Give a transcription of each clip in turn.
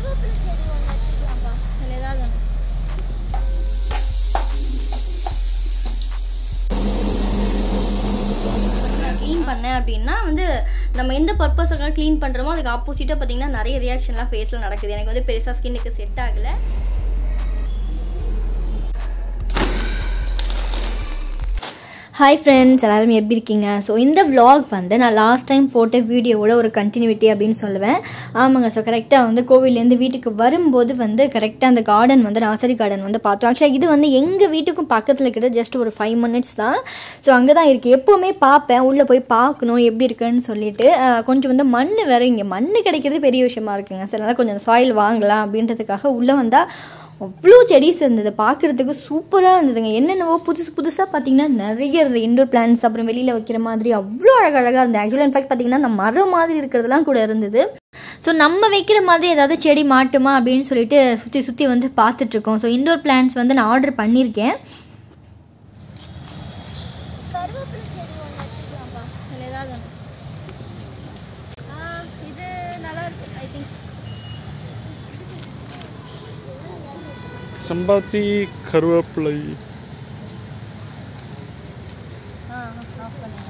கருவேப்பிலை செடி ஒன்று வச்சுக்கலாம்ப்பா அதில் ஏதாவது ஒன்று க்ளீன் பண்ணேன் அப்படின்னா வந்து நம்ம எந்த பர்பஸுக்காக க்ளீன் பண்ணுறோமோ அதுக்கு ஆப்போசிட்டாக பார்த்தீங்கன்னா நிறைய ரியாக்ஷன்லாம் ஃபேஸில் நடக்குது எனக்கு வந்து பெருசாக ஸ்கின்னுக்கு செட் ஆகலை ஹாய் ஃப்ரெண்ட்ஸ் எல்லாரும் எப்படி இருக்கீங்க ஸோ இந்த vlog வந்து நான் லாஸ்ட் டைம் போட்ட வீடியோவோட ஒரு கண்டினியூட்டி அப்படின்னு சொல்லுவேன் ஆமாங்க ஸோ கரெக்டாக வந்து கோவில்லேருந்து வீட்டுக்கு வரும்போது வந்து கரெக்டாக அந்த கார்டன் வந்து நாசரி கார்டன் வந்து பார்த்தோம் ஆக்சுவலாக இது வந்து எங்கள் வீட்டுக்கும் பக்கத்தில் கிட்ட ஜஸ்ட் ஒரு ஃபைவ் மினிட்ஸ் தான் ஸோ அங்கே தான் இருக்குது எப்போவுமே பார்ப்பேன் உள்ளே போய் பார்க்கணும் எப்படி இருக்குன்னு சொல்லிட்டு அஹ், கொஞ்சம் வந்து மண் வேறு இங்கே மண் கிடைக்கிறது பெரிய விஷயமா இருக்குங்க சில நாள் கொஞ்சம் சாயில் வாங்கலாம் அப்படின்றதுக்காக உள்ளே வந்தால் அவ்வளோ செடிஸ் இருந்தது பார்க்குறதுக்கு சூப்பராக இருந்ததுங்க என்னென்னவோ புதுசு புதுசாக பார்த்தீங்கன்னா நிறைய இருந்தது இண்டோர் பிளான்ஸ் அப்புறம் வெளியில் வைக்கிற மாதிரி அவ்வளோ அழகழகாக இருந்தது ஆக்சுவலாக இன்ஃபேக்ட் பார்த்தீங்கன்னா அந்த மரம் மாதிரி இருக்கிறதுலாம் கூட இருந்தது ஸோ நம்ம வைக்கிற மாதிரி ஏதாவது செடி மாட்டுமா அப்படின்னு சொல்லிட்டு சுற்றி சுற்றி வந்து பார்த்துட்ருக்கோம் ஸோ இண்டோர் பிளான்ஸ் வந்து நான் ஆர்டர் பண்ணியிருக்கேன் கருவேப்பிலை செடி ஒன்று வச்சுக்கலாம்ப்பா அதில் ஏதாவது ஒன்று இது நல்லா இருக்கு ஐ திங்க் செம்பருத்தி கருவேப்பிலை ஆ ஆஃப் பண்ணுங்க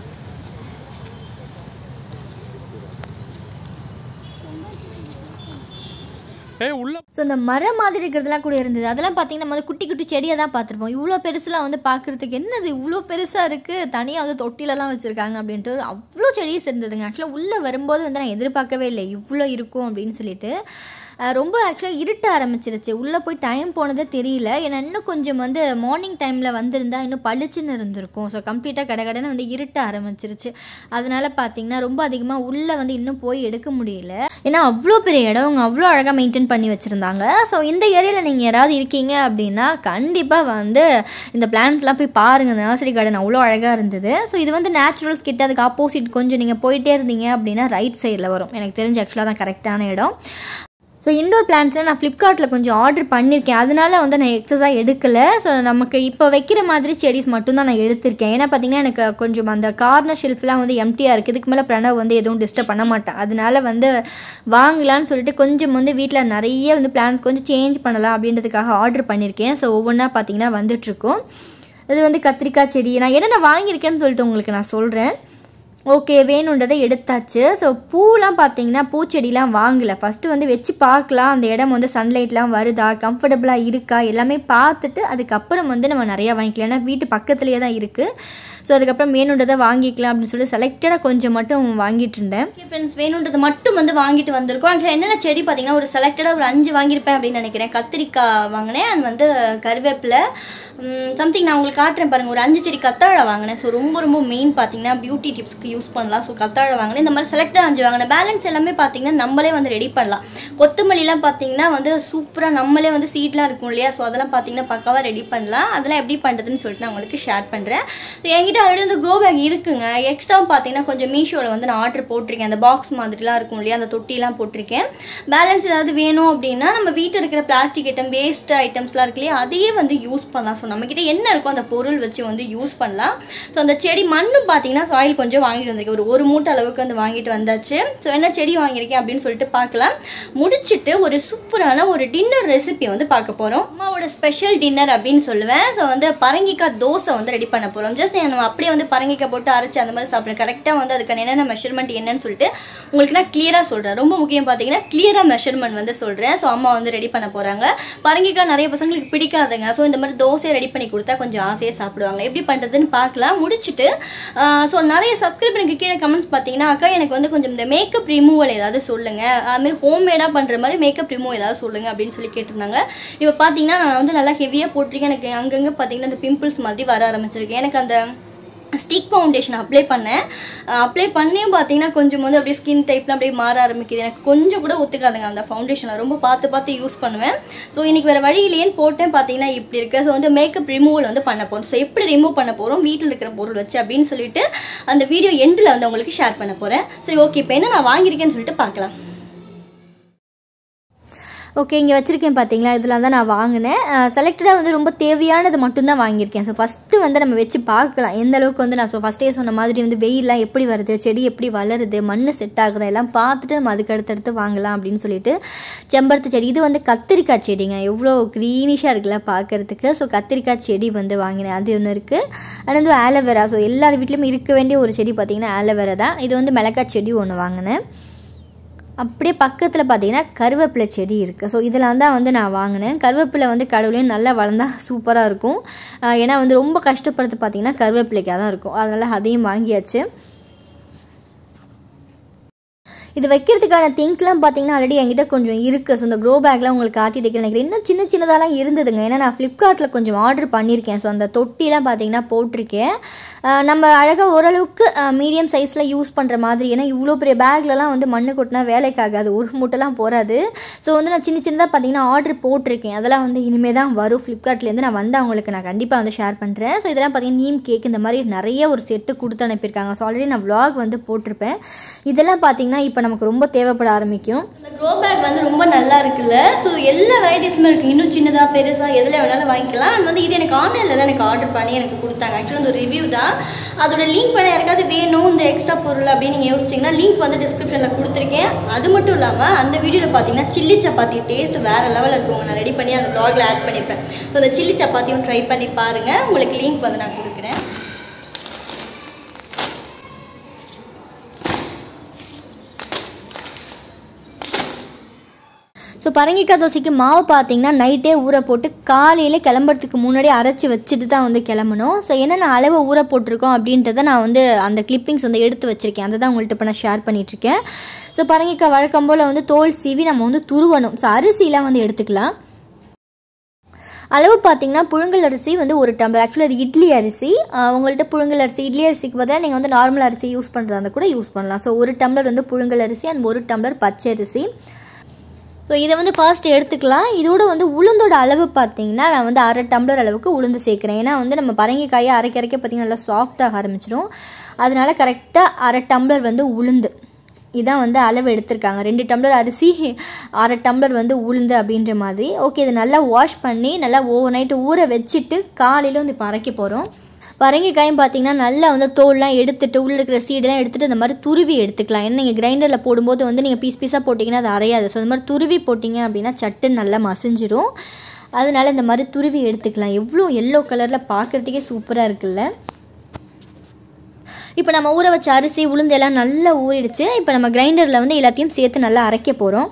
ஏய் உள்ள ஸோ இந்த மரம் மாதிரி இருக்கிறதுலாம் கூட இருந்தது அதெல்லாம் பார்த்தீங்கன்னா நம்ம வந்து குட்டி குட்டி செடியை தான் பார்த்துருப்போம் இவ்வளோ பெருசுலாம் வந்து பார்க்குறதுக்கு என்னது இவ்வளோ பெருசாக இருக்குது தனியாக வந்து தொட்டிலெல்லாம் வச்சுருக்காங்க அப்படின்ட்டு அவ்வளோ செடிஸ் இருந்ததுங்க ஆக்சுவலாக உள்ளே வரும்போது வந்து நான் எதிர்பார்க்கவே இல்லை இவ்வளோ இருக்கும் அப்படின்னு சொல்லிட்டு அஹ் ரொம்ப ஆக்சுவலாக இருட்ட ஆரம்பிச்சிருச்சு உள்ளே போய் டைம் போனதே தெரியல ஏன்னா இன்னும் கொஞ்சம் வந்து மார்னிங் டைமில் வந்திருந்தா இன்னும் பளிச்சுன்னு இருந்திருக்கும் ஸோ கம்ப்ளீட்டாக கடை கடைன்னு வந்து இருட்ட ஆரம்பிச்சிருச்சு அதனால பார்த்தீங்கன்னா ரொம்ப அதிகமாக உள்ளே வந்து இன்னும் போய் எடுக்க முடியல ஏன்னா அவ்வளோ பெரிய இடம் அவங்க அவ்வளோ அழகாக மெயின்டைன் பண்ணி வச்சுருந்தாங்க ஸோ இந்த ஏரியாவில் நீங்கள் யாராவது இருக்கீங்க அப்படின்னா கண்டிப்பாக வந்து இந்த பிளான்ஸ்லாம் போய் பாருங்கள் இந்த நர்சரி கார்டன் அவ்வளோ அழகாக இருந்தது ஸோ இது வந்து நேச்சுரல்ஸ் கிட்ட அதுக்கு ஆப்போசிட் கொஞ்சம் நீங்கள் போயிட்டே இருந்தீங்க அப்படின்னா ரைட் சைடில் வரும் எனக்கு தெரிஞ்சு ஆக்சுவலாக தான் கரெக்டான இடம் ஸோ இண்டோர் பிளான்ட்ஸில் நான் ஃப்ளிப்கார்ட்டில் கொஞ்சம் ஆர்டர் பண்ணியிருக்கேன் அதனால வந்து நான் எக்ஸஸாக எடுக்கலை ஸோ நமக்கு இப்போ வைக்கிற மாதிரி செடிஸ் மட்டும்தான் நான் எடுத்திருக்கேன் ஏன்னா பார்த்தீங்கன்னா எனக்கு கொஞ்சம் அந்த கார்னர் ஷெல்ஃப்லாம் வந்து எம்டியாக இருக்குது இதுக்கு மேலே பிரணவ் வந்து எதுவும் டிஸ்டர்ப் பண்ண மாட்டேன் அதனால வந்து வாங்கலாம்னு சொல்லிட்டு கொஞ்சம் வந்து வீட்டில் நிறைய வந்து பிளான்ஸ் கொஞ்சம் சேஞ்ச் பண்ணலாம் அப்படின்றதுக்காக ஆர்டர் பண்ணியிருக்கேன் ஸோ ஒவ்வொன்றா பார்த்தீங்கன்னா வந்துட்டுருக்கும் இது வந்து கத்திரிக்காய் செடி நான் என்னென்ன வாங்கியிருக்கேன்னு சொல்லிட்டு உங்களுக்கு நான் சொல்கிறேன் ஓகே வேணுன்றதை எடுத்தாச்சு ஸோ பூலாம் பார்த்தீங்கன்னா பூச்செடிலாம் வாங்கலை ஃபஸ்ட்டு வந்து வச்சு பார்க்கலாம் அந்த இடம் வந்து சன்லைட்லாம் வருதா கம்ஃபர்டபுளாக இருக்கா எல்லாமே பார்த்துட்டு அதுக்கப்புறம் வந்து நம்ம நிறையா வாங்கிக்கலாம் ஏன்னா வீட்டு பக்கத்துலேயே தான் இருக்குது ஸோ அதுக்கப்புறம் வேணுன்றதை வாங்கிக்கலாம் அப்படின்னு சொல்லி செலக்டடாக கொஞ்சம் மட்டும் வாங்கிட்டு இருந்தேன் ஓகே ஃப்ரெண்ட்ஸ் வேணுன்றதை மட்டும் வந்து வாங்கிட்டு வந்திருக்கோம் அதில் என்னென்ன செடி பார்த்தீங்கன்னா ஒரு செலக்டடாக ஒரு அஞ்சு வாங்கியிருப்பேன் அப்படின்னு நினைக்கிறேன் கத்திரிக்காய் வாங்கினேன் அண்ட் வந்து கருவேப்பிலை சம்திங் நான் உங்களுக்கு காட்டுறேன் பாருங்க ஒரு அஞ்சு செடி கத்தாழை வாங்கினேன் ஸோ ரொம்ப ரொம்ப மெயின் பார்த்தீங்கன்னா பியூட்டி டிப்ஸ்க்கு யூஸ் பண்ணலாம் ஸோ கத்தாழை வாங்கினேன் இந்த மாதிரி செலக்டாக அஞ்சு வாங்கினேன் பேலன்ஸ் எல்லாமே பார்த்தீங்கன்னா நம்மளே வந்து ரெடி பண்ணலாம் கொத்தமல்லிலாம் பார்த்தீங்கன்னா வந்து சூப்பராக நம்மளே வந்து சீட்லாம் இருக்கும் இல்லையா ஸோ அதெல்லாம் பார்த்தீங்கன்னா பக்காவாக ரெடி பண்ணலாம் அதெல்லாம் எப்படி பண்ணுறதுன்னு சொல்லிட்டு நான் உங்களுக்கு ஷேர் பண்ணுறேன் ஸோ என்கிட்ட ஆல்ரெடி வந்து க்ரோ பேக் இருக்குங்க எக்ஸ்ட்ரா பார்த்தீங்கன்னா கொஞ்சம் மீஷோவில் வந்து நான் ஆர்டர் போட்டிருக்கேன் அந்த பாக்ஸ் மாதிரிலாம் இருக்கும் இல்லையா அந்த தொட்டிலாம் போட்டிருக்கேன் பேலன்ஸ் ஏதாவது வேணும் அப்படின்னா நம்ம வீட்டில் இருக்கிற பிளாஸ்டிக் ஐட்டம் வேஸ்ட் ஐட்டம்ஸ்லாம் இருக்கு இல்லையா அதையே வந்து யூஸ் பண்ணலாம் ஸோ நம்மக்கிட்ட என்ன இருக்கோ அந்த பொருள் வச்சு வந்து யூஸ் பண்ணலாம் ஸோ அந்த செடி மண்ணும் பார்த்தீங்கன்னா சாயில் கொஞ்சம் வாங்கிட்டு வந்திருக்கேன் ஒரு ஒரு மூட்டை அளவுக்கு வந்து வாங்கிட்டு வந்தாச்சு ஸோ என்ன செடி வாங்கியிருக்கேன் அப்படின்னு சொல்லிட்டு பார்க்கலாம் முடிச்சிட்டு ஒரு சூப்பரான ஒரு டின்னர் ரெசிபி வந்து பார்க்க போகிறோம் அம்மாவோட ஸ்பெஷல் டின்னர் அப்படின்னு சொல்லுவேன் ஸோ வந்து பரங்கிக்காய் தோசை வந்து ரெடி பண்ண போகிறோம் ஜஸ்ட் நம்ம அப்படியே வந்து பரங்கிக்காய் போட்டு அரைச்சி அந்த மாதிரி சாப்பிடுறேன் கரெக்டாக வந்து அதுக்கான என்னென்ன மெஷர்மெண்ட் என்னன்னு சொல்லிட்டு உங்களுக்கு நான் கிளியராக சொல்கிறேன் ரொம்ப முக்கியம் பார்த்தீங்கன்னா கிளியராக மெஷர்மெண்ட் வந்து சொல்கிறேன் ஸோ அம்மா வந்து ரெடி பண்ண போகிறாங்க பரங்கிக்காய் நிறைய பசங்களுக்கு பிடிக்காதுங்க ஸோ இந்த மாதிரி தோசையை ரெடி பண்ணி கொடுத்தா கொஞ்சம் ஆசையாக சாப்பிடுவாங்க எப்படி பண்ணுறதுன்னு பார்க்கலாம் முடிச்சுட்டு ஸோ நிறைய சப்ஸ்கிரைபருக்கு கீழே கமெண்ட்ஸ் பார்த்தீங்கன்னா அக்கா எனக்கு வந்து கொஞ்சம் இந்த மேக்கப் ரிமூவல் ஏதாவது சொல்லுங்கள் அதுமாதிரி ஹோம்மேடாக பண்ணுற மாதிரி மேக்கப் ரிமூவ் ஏதாவது சொல்லுங்கள் அப்படின்னு சொல்லி கேட்டிருந்தாங்க இப்போ பார்த்தீங்கன்னா நான் வந்து நல்லா ஹெவியாக போட்டிருக்கேன் எனக்கு அங்கங்கே பார்த்தீங்கன்னா இந்த பிம்பிள்ஸ் மாதிரி வர ஆரம்பிச்சிருக்கேன் எனக்கு அந்த ஸ்டிக் ஃபவுண்டேஷன் அப்ளை பண்ணேன் அப்ளை பண்ணியும் பார்த்தீங்கன்னா கொஞ்சம் வந்து அப்படியே ஸ்கின் டைப்லாம் அப்படியே மாற ஆரம்பிக்குது எனக்கு கொஞ்சம் கூட ஒத்துக்காதுங்க அந்த ஃபவுண்டேஷனை ரொம்ப பார்த்து பார்த்து யூஸ் பண்ணுவேன் ஸோ இன்னைக்கு வேறு வழி இல்லையேன்னு போட்டேன் பார்த்தீங்கன்னா இப்படி இருக்கு ஸோ வந்து மேக்கப் ரிமூவல் வந்து பண்ண போகிறோம் ஸோ எப்படி ரிமூவ் பண்ண போகிறோம் வீட்டில் இருக்கிற பொருள் வச்சு அப்படின்னு சொல்லிட்டு அந்த வீடியோ எண்டில் வந்து உங்களுக்கு ஷேர் பண்ண போகிறேன் சரி ஓகே இப்போ என்ன நான் வாங்கியிருக்கேன்னு சொல்லிட்டு பார்க்கலாம் ஓகே இங்கே வச்சுருக்கேன் பார்த்தீங்களா இதெல்லாம் தான் நான் வாங்கினேன் செலக்டடாக வந்து ரொம்ப தேவையானது மட்டும்தான் வாங்கியிருக்கேன் ஸோ ஃபஸ்ட்டு வந்து நம்ம வச்சு பார்க்கலாம் எந்த அளவுக்கு வந்து நான் ஸோ ஃபஸ்ட்டே சொன்ன மாதிரி வந்து வெயிலாம் எப்படி வருது செடி எப்படி வளருது மண் செட் ஆகுதா எல்லாம் பார்த்துட்டு நம்ம அதுக்கு அடுத்தடுத்து வாங்கலாம் அப்படின்னு சொல்லிட்டு செம்பருத்தி செடி இது வந்து கத்திரிக்காய் செடிங்க எவ்வளோ க்ரீனிஷாக இருக்குல்ல பார்க்கறதுக்கு ஸோ கத்திரிக்காய் செடி வந்து வாங்கினேன் அது ஒன்று இருக்குது அது வந்து ஆலோவேரா ஸோ எல்லார் வீட்லேயும் இருக்க வேண்டிய ஒரு செடி பார்த்திங்கன்னா ஆலோவேரா தான் இது வந்து மிளகாய் செடி ஒன்று வாங்கினேன் அப்படியே பக்கத்தில் பார்த்தீங்கன்னா கருவேப்பிலை செடி இருக்குது ஸோ இதெல்லாம் தான் வந்து நான் வாங்கினேன் கருவேப்பிலை வந்து கடவுளையும் நல்லா வளர்ந்தா சூப்பராக இருக்கும் ஆஹ் ஏன்னா வந்து ரொம்ப கஷ்டப்படுறது பார்த்தீங்கன்னா கருவேப்பிலைக்காக தான் இருக்கும் அதனால் அதையும் வாங்கியாச்சு இது வைக்கிறதுக்கான திங்ஸ்லாம் பார்த்தீங்கன்னா ஆல்ரெடி என்கிட்ட கொஞ்சம் இருக்குது ஸோ அந்த க்ரோ பேக்லாம் உங்களுக்கு காட்டிட்டு இருக்கேன் நினைக்கிறேன் இன்னும் சின்ன சின்னதாலாம் இருந்ததுங்க ஏன்னா நான் ஃப்ளிப்கார்ட்டில் கொஞ்சம் ஆர்டர் பண்ணியிருக்கேன் ஸோ அந்த தொட்டிலாம் பார்த்தீங்கன்னா போட்டிருக்கேன் ஆஹ் நம்ம அழகாக ஓரளவுக்கு மீடியம் சைஸில் யூஸ் பண்ணுற மாதிரி ஏன்னா இவ்வளோ பெரிய பேக்லலாம் வந்து மண்ணு கொட்டினா வேலைக்கு ஆகாது ஒரு மூட்டைலாம் போகாது ஸோ வந்து நான் சின்ன சின்னதாக பார்த்தீங்கன்னா ஆர்டர் போட்டிருக்கேன் அதெல்லாம் வந்து இனிமேல் தான் வரும் ஃப்ளிப்கார்ட்லேருந்து நான் வந்து அவங்களுக்கு நான் கண்டிப்பாக வந்து ஷேர் பண்ணுறேன் ஸோ இதெல்லாம் பார்த்தீங்கன்னா நீம் கேக் இந்த மாதிரி நிறைய ஒரு செட்டு கொடுத்து அனுப்பியிருக்காங்க ஸோ ஆல்ரெடி நான் vlog வந்து போட்டிருப்பேன் இதெல்லாம் பார்த்தீங்கன்னா இப்போ நமக்கு ரொம்ப தேவைப்பட ஆரம்பிக்கும் இந்த க்ரோ பேக் வந்து ரொம்ப நல்லா இருக்குல்ல ஸோ எல்லா வெரைட்டிஸுமே இருக்குது இன்னும் சின்னதாக பெருசாக எதில் வேணாலும் வாங்கிக்கலாம் அண்ட் வந்து இது எனக்கு ஆன்லைனில் தான் எனக்கு ஆர்டர் பண்ணி எனக்கு கொடுத்தாங்க ஆக்சுவலாக அந்த ரிவ்யூ தான் அதோட லிங்க் வேணால் யாருக்காவது வேணும் இந்த எக்ஸ்ட்ரா பொருள் அப்படின்னு நீங்கள் யோசிச்சிங்கன்னா லிங்க் வந்து டிஸ்கிரிப்ஷனில் கொடுத்துருக்கேன் அது மட்டும் இல்லாமல் அந்த வீடியோவில் பார்த்தீங்கன்னா சில்லி சப்பாத்தி டேஸ்ட் வேறு லெவலில் இருக்குங்க நான் ரெடி பண்ணி அந்த ப்ளாகில் ஆட் பண்ணியிருப்பேன் ஸோ அந்த சில்லி சப்பாத்தியும் ட்ரை பண்ணி பாருங்கள் உங்களுக்கு லிங்க் வந்து நான் கொடுக்குறேன் ஸோ பரங்கிக்காய் தோசைக்கு மாவு பார்த்தீங்கன்னா நைட்டே ஊற போட்டு காலையில் கிளம்புறதுக்கு முன்னாடி அரைச்சி வச்சுட்டு தான் வந்து கிளம்பணும் ஸோ என்னென்ன அளவு ஊற போட்டிருக்கோம் அப்படின்றத நான் வந்து அந்த கிளிப்பிங்ஸ் வந்து எடுத்து வச்சுருக்கேன் அதை தான் உங்கள்கிட்ட இப்போ நான் ஷேர் பண்ணிகிட்ருக்கேன் ஸோ பரங்கிக்காய் வழக்கம் போல் வந்து தோல் சீவி நம்ம வந்து துருவணும் ஸோ அரிசிலாம் வந்து எடுத்துக்கலாம் அளவு பார்த்தீங்கன்னா புழுங்கல் அரிசி வந்து ஒரு டம்ளர் ஆக்சுவலி அது இட்லி அரிசி ஆஹ் உங்கள்கிட்ட புழுங்கல் அரிசி இட்லி அரிசிக்கு பதிலாக நீங்கள் வந்து நார்மல் அரிசி யூஸ் பண்ணுறதா இருந்தால் கூட யூஸ் பண்ணலாம் ஸோ ஒரு டம்ளர் வந்து புழுங்கல் அரிசி அண்ட் ஒரு டம்ளர் பச்சை அரிசி ஸோ இதை வந்து ஃபர்ஸ்ட் எடுத்துக்கலாம் இதோட வந்து உளுந்தோட அளவு பார்த்தீங்கன்னா நான் வந்து அரை டம்ளர் அளவுக்கு உளுந்து சேர்க்குறேன் ஏன்னா வந்து நம்ம பரங்கிக்காயை அரைக்க அரைக்க பார்த்தீங்கன்னா நல்லா சாஃப்டாக ஆரம்பிச்சிடும் அதனால கரெக்டாக அரை டம்ளர் வந்து உளுந்து இதான் வந்து அளவு எடுத்திருக்காங்க ரெண்டு டம்ளர் அரிசி அரை டம்ளர் வந்து உளுந்து அப்படின்ற மாதிரி ஓகே இதை நல்லா வாஷ் பண்ணி நல்லா ஓவர் நைட்டு ஊற வச்சுட்டு காலையில் வந்து இப்போ அரைக்க போகிறோம் பரங்கிக்காயும் பார்த்தீங்கன்னா நல்லா வந்து தோல்லாம் எடுத்துட்டு உள்ளே இருக்கிற சீடெல்லாம் எடுத்துட்டு இந்த மாதிரி துருவி எடுத்துக்கலாம் ஏன்னா நீங்கள் கிரைண்டரில் போடும்போது வந்து நீங்கள் பீஸ் பீஸாக போட்டிங்கன்னா அது அரையாது ஸோ இந்த மாதிரி துருவி போட்டிங்க அப்படின்னா சட்டுன்னு நல்லா மசிஞ்சிரும் அதனால இந்த மாதிரி துருவி எடுத்துக்கலாம் எவ்வளோ எல்லோ கலரில் பார்க்குறதுக்கே சூப்பராக இருக்குல்ல இப்போ நம்ம ஊற வச்ச அரிசி உளுந்து எல்லாம் நல்லா ஊறிடுச்சு இப்போ நம்ம கிரைண்டரில் வந்து எல்லாத்தையும் சேர்த்து நல்லா அரைக்க போகிறோம்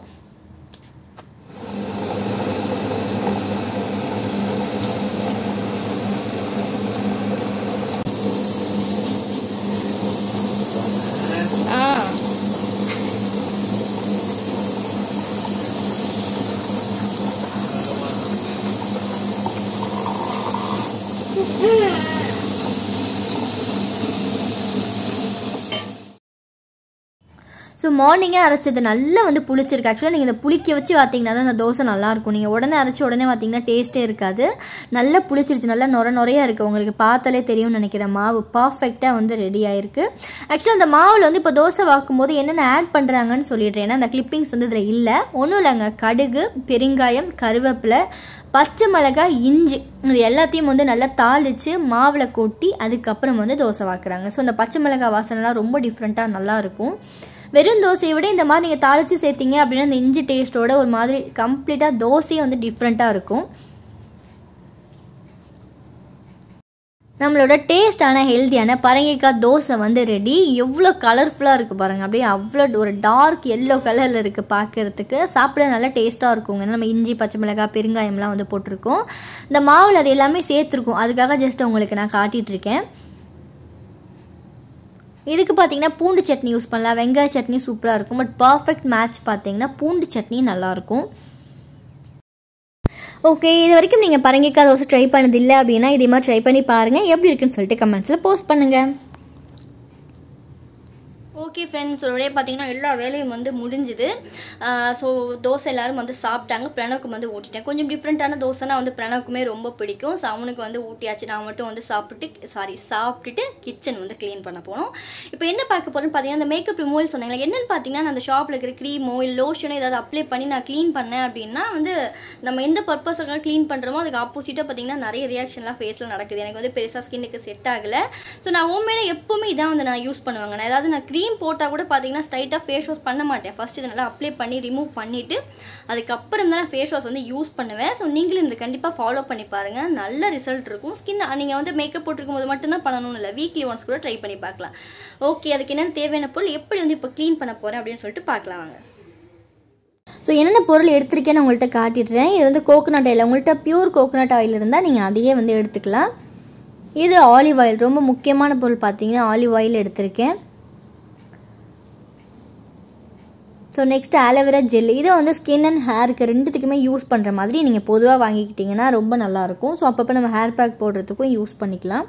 ஆ ஸோ மார்னிங்கே அரைச்சது நல்லா வந்து புளிச்சிருக்கு ஆக்சுவலாக நீங்கள் இந்த புளிக்க வச்சு பார்த்தீங்கன்னா தான் அந்த தோசை நல்லாயிருக்கும் நீங்கள் உடனே அரைச்சி உடனே பார்த்தீங்கன்னா டேஸ்ட்டே இருக்காது நல்லா புளிச்சிருச்சு நல்லா நொர நொறையாக இருக்குது உங்களுக்கு பார்த்தாலே தெரியும்னு நினைக்கிறேன் மாவு பர்ஃபெக்டாக வந்து ரெடி ஆயிருக்கு ஆக்சுவலாக அந்த மாவில் வந்து இப்போ தோசை வாக்கும்போது என்னென்ன ஆட் பண்ணுறாங்கன்னு சொல்லிடுறேன் ஏன்னா அந்த கிளிப்பிங்ஸ் வந்து இதில் இல்லை ஒன்றும் இல்லைங்க கடுகு பெருங்காயம் கருவேப்பிலை பச்சை மிளகாய் இஞ்சி இது எல்லாத்தையும் வந்து நல்லா தாளித்து மாவில் கொட்டி அதுக்கப்புறம் வந்து தோசை வாக்குறாங்க ஸோ அந்த பச்சை மிளகாய் வாசனைலாம் ரொம்ப டிஃப்ரெண்ட்டாக நல்லாயிருக்கும் வெறும் தோசையை விட இந்த மாதிரி நீங்கள் தாளித்து சேர்த்தீங்க அப்படின்னா இந்த இஞ்சி டேஸ்ட்டோட ஒரு மாதிரி கம்ப்ளீட்டாக தோசையே வந்து டிஃப்ரெண்ட்டாக இருக்கும் நம்மளோட டேஸ்டான ஹெல்த்தியான பரங்கிக்காய் தோசை வந்து ரெடி எவ்வளோ கலர்ஃபுல்லாக இருக்குது பாருங்கள் அப்படியே அவ்வளோ ஒரு டார்க் எல்லோ கலரில் இருக்குது பார்க்கறதுக்கு சாப்பிட நல்லா டேஸ்ட்டாக இருக்குங்க ஏன்னா நம்ம இஞ்சி பச்சை மிளகாய் பெருங்காயம்லாம் வந்து போட்டிருக்கோம் இந்த மாவில் அது எல்லாமே சேர்த்துருக்கோம் அதுக்காக ஜஸ்ட் உங்களுக்கு நான் காட்டிகிட்டு இருக்கேன் இதுக்கு பார்த்தீங்கன்னா பூண்டு சட்னி யூஸ் பண்ணலாம் வெங்காய சட்னி சூப்பராக இருக்கும் பட் பர்ஃபெக்ட் மேட்ச் பார்த்தீங்கன்னா பூண்டு சட்னி நல்லாயிருக்கும் ஓகே இது வரைக்கும் நீங்கள் பரங்கிக்காய் தோசை ட்ரை பண்ணது இல்லை அப்படின்னா இதே மாதிரி ட்ரை பண்ணி பாருங்கள் எப்படி இருக்குன்னு சொல்லிட்டு கமெண்ட்ஸில் போஸ்ட் பண்ணுங்கள் ஓகே ஃப்ரெண்ட்ஸ் ஒரே பார்த்தீங்கன்னா எல்லா வேலையும் வந்து முடிஞ்சுது ஸோ தோசை எல்லாரும் வந்து சாப்பிட்டாங்க பிரணவுக்கு வந்து ஊட்டிட்டேன் கொஞ்சம் டிஃப்ரெண்ட்டான தோசைனா வந்து பிரணவுக்குமே ரொம்ப பிடிக்கும் ஸோ அவனுக்கு வந்து ஊட்டியாச்சு நான் மட்டும் வந்து சாப்பிட்டு சாரி சாப்பிட்டுட்டு கிச்சன் வந்து க்ளீன் பண்ண போனோம் இப்போ என்ன பார்க்க போறேன்னு பார்த்தீங்கன்னா அந்த மேக்கப் ரிமூவல் சொன்னாங்க என்னன்னு பார்த்தீங்கன்னா நான் அந்த ஷாப்பில் இருக்கிற க்ரீமோ இல்லை லோஷனோ ஏதாவது அப்ளை பண்ணி நான் க்ளீன் பண்ணேன் அப்படின்னா வந்து நம்ம எந்த பர்பஸுக்காக க்ளீன் பண்ணுறோமோ அதுக்கு ஆப்போசிட்டாக பார்த்தீங்கன்னா நிறைய ரியாக்ஷன்லாம் ஃபேஸில் நடக்குது எனக்கு வந்து பெருசாக ஸ்கின்னுக்கு செட் ஆகலை ஸோ நான் ஹோம்மேடாக எப்போவுமே இதான் வந்து நான் யூஸ் பண்ணுவாங்க நான் ஏதாவது நான் க்ரீம் போட்டால் கூட பார்த்தீங்கன்னா ஸ்ட்ரைட்டாக ஃபேஸ் வாஷ் பண்ண மாட்டேன் ஃபர்ஸ்ட் இதை நல்லா அப்ளை பண்ணி ரிமூவ் பண்ணிவிட்டு அதுக்கப்புறம் தான் நான் ஃபேஸ் வாஷ் வந்து யூஸ் பண்ணுவேன் ஸோ நீங்களும் இந்த கண்டிப்பாக ஃபாலோ பண்ணி பாருங்கள் நல்ல ரிசல்ட் இருக்கும் ஸ்கின் நீங்கள் வந்து மேக்கப் போட்டிருக்கும் போது மட்டும்தான் பண்ணணும்னு இல்லை வீக்லி ஒன்ஸ் கூட ட்ரை பண்ணி பார்க்கலாம் ஓகே அதுக்கு என்னென்ன தேவையான பொருள் எப்படி வந்து இப்போ க்ளீன் பண்ண போகிறேன் அப்படின்னு சொல்லிட்டு பார்க்கலாம் வாங்க ஸோ என்னென்ன பொருள் எடுத்திருக்கேன்னு உங்கள்கிட்ட காட்டிடுறேன் இது வந்து கோகோனட் ஆயில் உங்கள்கிட்ட பியூர் கோகோனட் ஆயில் இருந்தால் நீங்கள் அதையே வந்து எடுத்துக்கலாம் இது ஆலிவ் ஆயில் ரொம்ப முக்கியமான பொருள் பார்த்தீங்கன்னா ஆலிவ் ஆயில் எடுத்திருக்கேன் ஸோ நெக்ஸ்ட் ஆலோவேரா ஜெல் இதை வந்து ஸ்கின் அண்ட் ஹேருக்கு ரெண்டுத்துக்குமே யூஸ் பண்ணுற மாதிரி நீங்கள் பொதுவாக வாங்கிக்கிட்டிங்கன்னா ரொம்ப நல்லாயிருக்கும் ஸோ அப்பப்போ நம்ம ஹேர் பேக் போடுறதுக்கும் யூஸ் பண்ணிக்கலாம்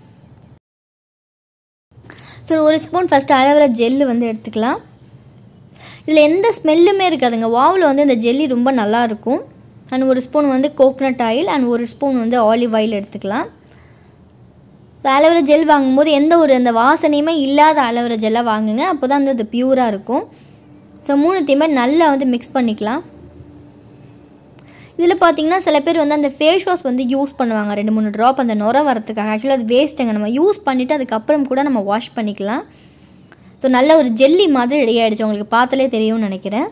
ஸோ ஒரு ஸ்பூன் ஃபஸ்ட்டு ஆலோவேரா ஜெல்லு வந்து எடுத்துக்கலாம் இதில் எந்த ஸ்மெல்லுமே இருக்காதுங்க வாவில் வந்து இந்த ஜெல்லி ரொம்ப நல்லா இருக்கும் அண்ட் ஒரு ஸ்பூன் வந்து கோகனட் ஆயில் அண்ட் ஒரு ஸ்பூன் வந்து ஆலிவ் ஆயில் எடுத்துக்கலாம் அலோவேரா ஜெல் வாங்கும்போது எந்த ஒரு அந்த வாசனையுமே இல்லாத அலோவேரா ஜெல்லாக வாங்குங்க அப்போ தான் வந்து அது பியூராக இருக்கும் ஸோ மூணுத்தையுமே நல்லா வந்து மிக்ஸ் பண்ணிக்கலாம் இதில் பார்த்தீங்கன்னா சில பேர் வந்து அந்த ஃபேஸ் வாஷ் வந்து யூஸ் பண்ணுவாங்க ரெண்டு மூணு ட்ராப் அந்த நுர வரத்துக்காக ஆக்சுவலாக அது வேஸ்ட்டுங்க நம்ம யூஸ் பண்ணிவிட்டு அதுக்கப்புறம் கூட நம்ம வாஷ் பண்ணிக்கலாம் ஸோ நல்ல ஒரு ஜெல்லி மாதிரி ரெடி ஆகிடுச்சு உங்களுக்கு பார்த்தாலே தெரியும்னு நினைக்கிறேன்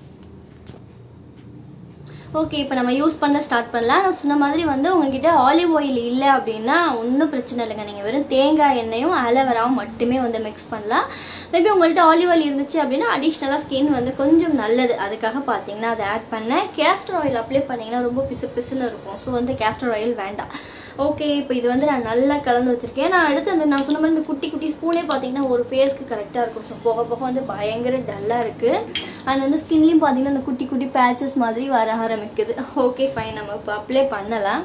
ஓகே இப்போ நம்ம யூஸ் பண்ண ஸ்டார்ட் பண்ணலாம் நான் சொன்ன மாதிரி வந்து உங்ககிட்ட ஆலிவ் ஆயில் இல்லை அப்படின்னா ஒன்றும் பிரச்சனை இல்லைங்க நீங்கள் வெறும் தேங்காய் எண்ணெயும் அலோவேராவும் மட்டுமே வந்து மிக்ஸ் பண்ணலாம் மேபி உங்கள்கிட்ட ஆலிவ் ஆயில் இருந்துச்சு அப்படின்னா அடிஷ்னலாக ஸ்கின் வந்து கொஞ்சம் நல்லது அதுக்காக பார்த்தீங்கன்னா அதை ஆட் பண்ணேன் கேஸ்டர் ஆயில் அப்ளை பண்ணிங்கன்னா ரொம்ப பிசு பிசுன்னு இருக்கும் ஸோ வந்து கேஸ்டர் ஆயில் வேண்டாம் ஓகே இப்போ இது வந்து நான் நல்லா கலந்து வச்சிருக்கேன் நான் அடுத்து அந்த நான் சொன்ன மாதிரி இந்த குட்டி குட்டி ஸ்பூனே பார்த்தீங்கன்னா ஒரு ஃபேஸ்க்கு கரெக்டாக இருக்கும் ஸோ போக போக வந்து பயங்கர டல்லாக இருக்குது அண்ட் வந்து ஸ்கின்லேயும் பார்த்தீங்கன்னா அந்த குட்டி குட்டி பேச்சஸ் மாதிரி வர ஆரம்பிக்குது ஓகே ஃபைன் நம்ம இப்போ அப்ளை பண்ணலாம்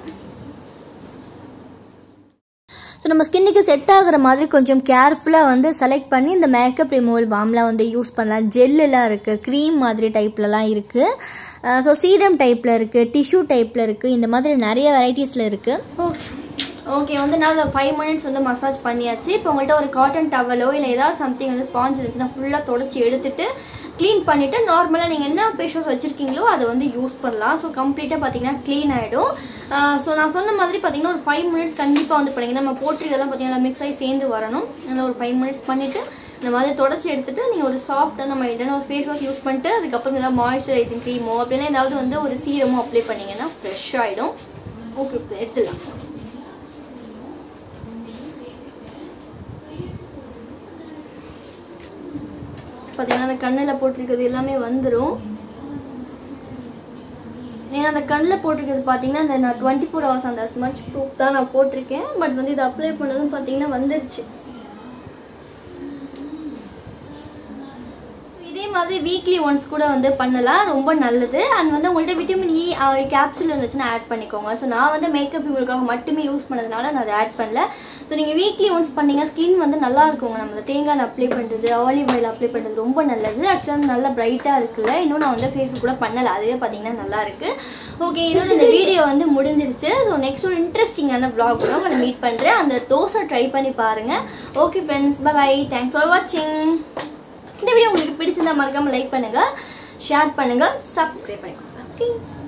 ஸோ நம்ம ஸ்கின்னுக்கு செட் ஆகுற மாதிரி கொஞ்சம் கேர்ஃபுல்லாக வந்து செலக்ட் பண்ணி இந்த மேக்கப் ரிமூவல் பாம்லாம் வந்து யூஸ் பண்ணலாம் ஜெல்லுலாம் இருக்குது க்ரீம் மாதிரி டைப்லலாம் இருக்குது ஸோ சீரம் டைப்பில் இருக்குது டிஷ்யூ டைப்பில் இருக்குது இந்த மாதிரி நிறைய வெரைட்டிஸில் இருக்குது ஓகே ஓகே வந்து நான் ஃபைவ் மினிட்ஸ் வந்து மசாஜ் பண்ணியாச்சு இப்போ உங்கள்கிட்ட ஒரு காட்டன் டவலோ இல்லை ஏதாவது சம்திங் வந்து ஸ்பாஞ்ச் இருந்துச்சுன்னா ஃபுல்லாக தொடச்சி எடுத்துட்டு க்ளீன் பண்ணிவிட்டு நார்மலாக நீங்கள் என்ன ஃபேஸ் வாஷ் வச்சுருக்கீங்களோ அதை வந்து யூஸ் பண்ணலாம் ஸோ கம்ப்ளீட்டாக பார்த்தீங்கன்னா க்ளீன் ஆகிடும் ஸோ நான் சொன்ன மாதிரி பார்த்தீங்கன்னா ஒரு ஃபைவ் மினிட்ஸ் கண்டிப்பாக வந்து பண்ணிங்கன்னா நம்ம போட்டிருக்கெல்லாம் பார்த்தீங்கன்னா மிக்ஸ் ஆகி சேர்ந்து வரணும் அதில் ஒரு ஃபைவ் மினிட்ஸ் பண்ணிவிட்டு இந்த மாதிரி தொடச்சி எடுத்துட்டு நீங்கள் ஒரு சாஃப்டாக நம்ம என்னென்ன ஒரு ஃபேஸ் வாஷ் யூஸ் பண்ணிட்டு அதுக்கப்புறம் ஏதாவது மாய்ஸ்சரைசிங் க்ரீமோ அப்படின்னா ஏதாவது வந்து ஒரு சீரமோ அப்ளை பண்ணிங்கன்னா ஃப்ரெஷ் ஆகிடும் ஓகே இப்போ எடுத்துடலாம் பார்த்தீங்கன்னா அந்த கண்ணில் போட்டிருக்கிறது எல்லாமே வந்துடும் ஏன்னா அந்த கண்ணில் போட்டிருக்கிறது பார்த்தீங்கன்னா இந்த நான் டுவெண்ட்டி ஃபோர் ஹவர்ஸ் அந்த ஸ்மச் ப்ரூஃப் தான் நான் போட்டிருக்கேன் பட் வந்து இதை அப்ளை பண்ணதும் பார்த்தீங்கன்னா வந்துருச்சு இதே மாதிரி வீக்லி ஒன்ஸ் கூட வந்து பண்ணலாம் ரொம்ப நல்லது அண்ட் வந்து உங்கள்ட்ட விட்டமின் இ கேப்சூல் இருந்துச்சுன்னா ஆட் பண்ணிக்கோங்க ஸோ நான் வந்து மேக்கப் இவங்களுக்காக மட்டுமே யூஸ் பண்ணதுனால நான் அதை ஆட் பண்ணல ஸோ நீங்கள் வீக்லி ஒன்ஸ் பண்ணீங்க ஸ்கின் வந்து நல்லா இருக்குங்க நம்ம தேங்காய் அப்ளை பண்ணுறது ஆலிவ் ஆயில் அப்ளை பண்ணுறது ரொம்ப நல்லது ஆக்சுவலாக நல்லா பிரைட்டாக இருக்குல்ல இன்னும் நான் வந்து ஃபேஸ் கூட பண்ணல அதுவே பார்த்தீங்கன்னா நல்லா இருக்கு ஓகே இதோட இந்த வீடியோ வந்து முடிஞ்சிருச்சு ஸோ நெக்ஸ்ட் ஒரு இன்ட்ரெஸ்டிங்கான vlog கூட உங்களை மீட் பண்ணுறேன் அந்த தோசை ட்ரை பண்ணி பாருங்க okay friends bye thanks for வாட்சிங் இந்த வீடியோ உங்களுக்கு பிடிச்சிருந்தா மறக்காம லைக் பண்ணுங்க ஷேர் பண்ணுங்க சப்ஸ்கிரைப் பண்ணிக்கோங்க ஓகே